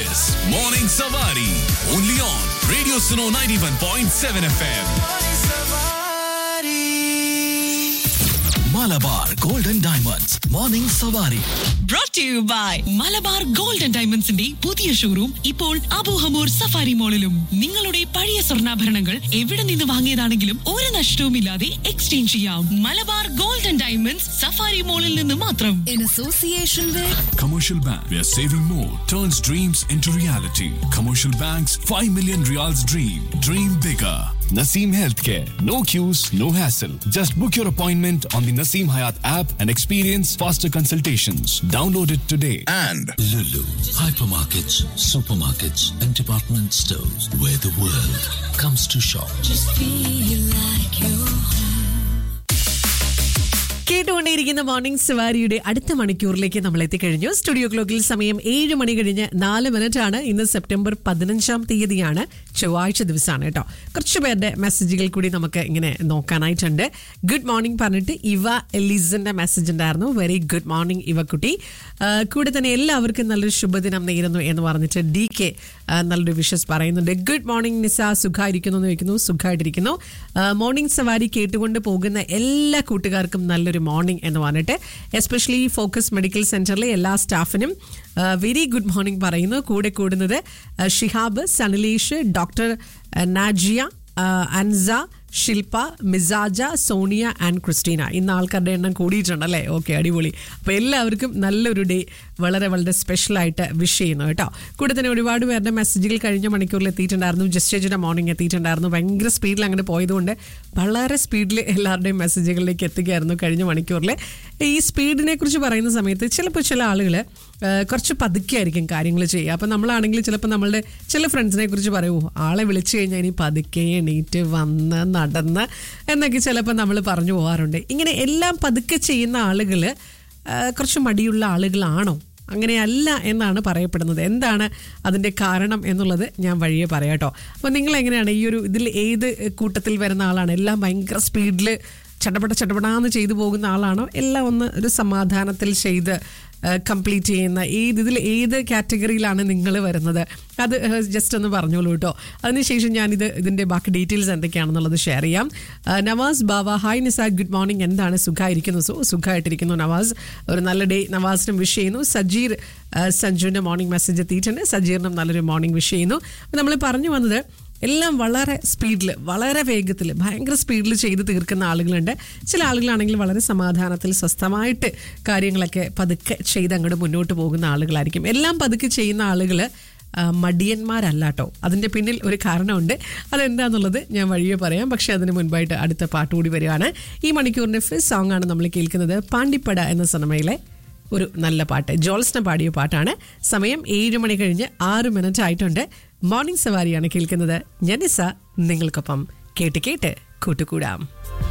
is Morning Savari. Only on Radio Suno 91.7 FM. Malabar Golden Diamonds. Morning Savari. brought to you by Malabar gold and ഡയമണ്ട്സിന്റെ പുതിയ showroom ഇപ്പോൾ Abu Hamour safari മോളിലും നിങ്ങളുടെ പഴയ സ്വർണ്ണാഭരണങ്ങൾ എവിടെ നിന്ന് വാങ്ങിയതാണെങ്കിലും ഒരു നഷ്ടവുമില്ലാതെ എക്സ്ചേഞ്ച് ചെയ്യാം Malabar gold and diamonds Safari മോളിൽ നിന്ന് മാത്രം in association with Commercial Bank, where saving more turns dreams into reality. Commercial Bank's 5 million reals dream. Dream bigger. Naseem Healthcare. No queues, no hassle. Just book your appointment on the Naseem Hayat app and experience faster consultations. Download it today. and Lulu, hypermarkets, supermarkets, and department stores where the world comes to shop. കേട്ടുകൊണ്ടേയിരിക്കുന്ന morning സവാരിയുടെ അടുത്ത മണിക്കൂറിലേക്ക് നമ്മൾ എത്തിക്കഴിഞ്ഞു studio ക്ലോക്കിൽ സമയം ഏഴ് മണി കഴിഞ്ഞ് നാല് മിനിറ്റ് ആണ് ഇന്ന് സെപ്റ്റംബർ പതിനഞ്ചാം തീയതിയാണ് ചൊവ്വാഴ്ച ദിവസമാണ് കേട്ടോ കുറച്ച് പേരുടെ മെസ്സേജുകൾ കൂടി നമുക്ക് ഇങ്ങനെ നോക്കാനായിട്ടുണ്ട് ഗുഡ് മോർണിംഗ് പറഞ്ഞിട്ട് ഇവ എലീസിന്റെ മെസ്സേജ് ഉണ്ടായിരുന്നു വെരി ഗുഡ് മോർണിംഗ് ഇവക്കുട്ടി ആ, കൂടെ തന്നെ എല്ലാവർക്കും നല്ലൊരു ശുഭദിനം നേരുന്നു എന്ന് പറഞ്ഞിട്ട് ഡി കെ നല്ലൊരു വിഷസ് പറയുന്നുണ്ട് ഗുഡ് മോർണിംഗ് നിസ സുഖമായിരിക്കുന്നു എന്ന് വയ്ക്കുന്നു സുഖമായിട്ടിരിക്കുന്നു മോർണിംഗ് സവാരി കേട്ടുകൊണ്ട് പോകുന്ന എല്ലാ കൂട്ടുകാർക്കും നല്ലൊരു മോർണിംഗ് എന്ന് പറഞ്ഞിട്ട് എസ്പെഷ്യലി ഫോക്കസ് മെഡിക്കൽ സെന്ററിലെ എല്ലാ സ്റ്റാഫിനും വെരി ഗുഡ് മോർണിംഗ് പറയുന്നു കൂടെ കൂടുന്നത് ആ, ഷിഹാബ് സനിലേഷ് ഡോക്ടർ നാജിയ ആ, അൻസ ശില്പ മിസാജ സോണിയ ആൻഡ് ക്രിസ്റ്റീന ഇന്ന് ആൾക്കാരുടെ എണ്ണം കൂടിയിട്ടുണ്ട് അല്ലേ ഓക്കെ അടിപൊളി അപ്പോൾ എല്ലാവർക്കും നല്ലൊരു ഡേ വളരെ വളരെ സ്പെഷ്യലായിട്ട് വിഷ് ചെയ്യുന്നു കേട്ടോ കൂടെ തന്നെ ഒരുപാട് പേരുടെ മെസ്സേജുകൾ കഴിഞ്ഞ മണിക്കൂറിൽ എത്തിയിട്ടുണ്ടായിരുന്നു ജസ്റ്റേജിൻ്റെ മോർണിംഗ് എത്തിയിട്ടുണ്ടായിരുന്നു ഭയങ്കര സ്പീഡിൽ അങ്ങനെ പോയതുകൊണ്ട് വളരെ സ്പീഡിൽ എല്ലാവരുടെയും മെസ്സേജുകളിലേക്ക് എത്തുകയായിരുന്നു കഴിഞ്ഞ മണിക്കൂറിൽ ഈ സ്പീഡിനെ കുറിച്ച് പറയുന്ന സമയത്ത് ചിലപ്പോൾ ചില ആളുകൾ കുറച്ച് പതുക്കെയായിരിക്കും കാര്യങ്ങൾ ചെയ്യുക അപ്പം നമ്മളാണെങ്കിൽ ചിലപ്പോൾ നമ്മളുടെ ചില ഫ്രണ്ട്സിനെ കുറിച്ച് പറയുമോ ആളെ വിളിച്ചു കഴിഞ്ഞാൽ ഇനി പതുക്കെ എണീറ്റ് വന്ന് നടന്ന് എന്നൊക്കെ ചിലപ്പോൾ നമ്മൾ പറഞ്ഞു പോകാറുണ്ട് ഇങ്ങനെ എല്ലാം പതുക്കെ ചെയ്യുന്ന ആളുകൾ കുറച്ച് മടിയുള്ള ആളുകളാണോ അങ്ങനെയല്ല എന്നാണ് പറയപ്പെടുന്നത് എന്താണ് അതിൻ്റെ കാരണം എന്നുള്ളത് ഞാൻ വഴിയെ പറയാം കേട്ടോ അപ്പോൾ നിങ്ങൾ എങ്ങനെയാണ് ഈ ഒരു ഇതിൽ ഏത് കൂട്ടത്തിൽ വരുന്ന ആളാണ് എല്ലാം ഭയങ്കര സ്പീഡിൽ ചടപട ചടപടാന്ന് ചെയ്തു പോകുന്ന ആളാണോ എല്ലാം ഒന്ന് ഒരു സമാധാനത്തിൽ ചെയ്ത് കംപ്ലീറ്റ് ചെയ്യുന്ന ഏത് ഇതിൽ ഏത് കാറ്റഗറിയിലാണ് നിങ്ങൾ വരുന്നത് അത് ജസ്റ്റ് ഒന്ന് പറഞ്ഞോളൂ കേട്ടോ അതിനുശേഷം ഞാനിത് ഇതിൻ്റെ ബാക്കി ഡീറ്റെയിൽസ് എന്തൊക്കെയാണെന്നുള്ളത് ഷെയർ ചെയ്യാം ആ, Navas Bava hi Nisa good morning എന്താണ് സുഖമായിരിക്കുന്നു സോ സുഖമായിട്ടിരിക്കുന്നു നവാസ് ഒരു നല്ല ഡേ നവാസിനും വിഷ് ചെയ്യുന്നു സജീർ ആ, സഞ്ജുവിൻ്റെ മോർണിംഗ് മെസ്സേജ് എത്തിയിട്ടുണ്ട് സജീറിനും നല്ലൊരു മോർണിംഗ് വിഷ് ചെയ്യുന്നു അപ്പോൾ നമ്മൾ പറഞ്ഞു വന്നത് എല്ലാം വളരെ സ്പീഡിൽ വളരെ വേഗത്തിൽ ഭയങ്കര സ്പീഡിൽ ചെയ്ത് തീർക്കുന്ന ആളുകളുണ്ട് ചില ആളുകളാണെങ്കിൽ വളരെ സമാധാനത്തിൽ സ്വസ്ഥമായിട്ട് കാര്യങ്ങളൊക്കെ പതുക്കെ ചെയ്ത് അങ്ങോട്ട് മുന്നോട്ട് പോകുന്ന ആളുകളായിരിക്കും എല്ലാം പതുക്കെ ചെയ്യുന്ന ആളുകൾ മടിയന്മാരല്ല കേട്ടോ അതിൻ്റെ പിന്നിൽ ഒരു കാരണമുണ്ട് അതെന്താന്നുള്ളത് ഞാൻ വഴിയെ പറയാം പക്ഷേ അതിന് മുൻപായിട്ട് അടുത്ത പാട്ട് കൂടി വരികയാണ് ഈ മണിക്കൂറിൻ്റെ ഫസ്റ്റ് സോങ് ആണ് നമ്മൾ കേൾക്കുന്നത് പാണ്ടിപ്പട എന്ന സിനിമയിലെ ഒരു നല്ല പാട്ട് ജോൾസ്ന പാടിയ പാട്ടാണ് സമയം ഏഴ് മണി കഴിഞ്ഞ് ആറ് മിനിറ്റ് ആയിട്ടുണ്ട് മോർണിംഗ് സവാരിയാണ് കേൾക്കുന്നത് ജനിസ നിങ്ങൾക്കൊപ്പം കേട്ട് കേട്ട് കൂട്ടുകൂടാം